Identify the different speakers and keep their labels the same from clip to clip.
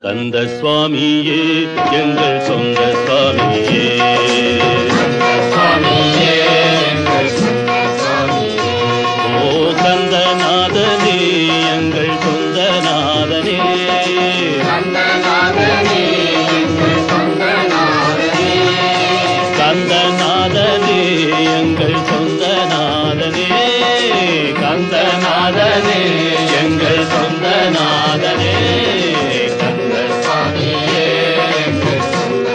Speaker 1: கந்த சுவாமியே எங்கள் சொந்த சுவாமியே ஓ கந்தநாதனே எங்கள் சொந்த நாதனே கந்தநாதனே எங்கள் சொந்த நாதனே கந்தநாதனே எங்கள் சொந்த நாதனே கந்த சுவாமியே எங்கள் சொந்த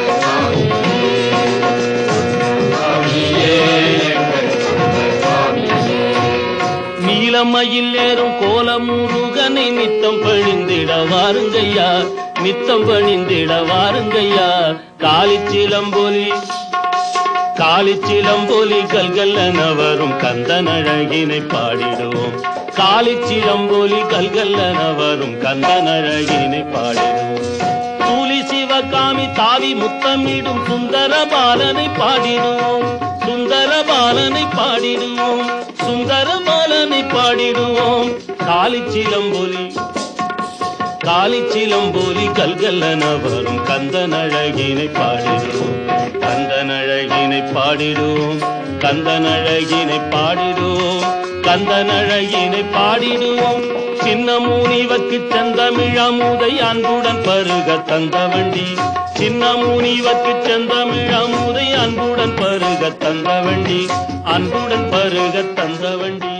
Speaker 1: சுவாமியே எங்கள் சொந்த சுவாமியே நீலமயில் ஏறும் கோலமுருகனை நித்தம் பணிந்திட வாருங்கய்யா நித்தம் பணிந்திட வாருங்கய்யா காலிச்சிலம்பொலி காலிச்சிலம்பொலி கல்கல்லன வரும் கந்தன் அழகினை பாடிடுவோம் காலிச்சிலம்பொலி கல்கல்லன வரும் கந்தன் அழகினை பாடிடுவோம் சூலி சிவகாமி தாவி முத்தமிடும் சுந்தர பாலனை பாடிடுவோம் சுந்தர பாலனை பாடிடுவோம் சுந்தர பாலனை பாடிடுவோம் காலிச்சிலம்பொலி காலிச்சிலம்போலி கல்கல்லன வரும் கந்தன் அழகினை பாடிடுவோம் கந்தன் அழகினை பாடிடுவோம் கந்தன் அழகினை பாடிடுவோம் கந்தன் அழகினை பாடிடுவோம் சின்ன மூனிவக்கு செந்தமிழமுதை அன்புடன் பருக தந்த வண்டி சின்ன மூனிவக்கு செந்தமிழமுதை அன்புடன் பருக தந்த வண்டி அன்புடன் பருக தந்த வண்டி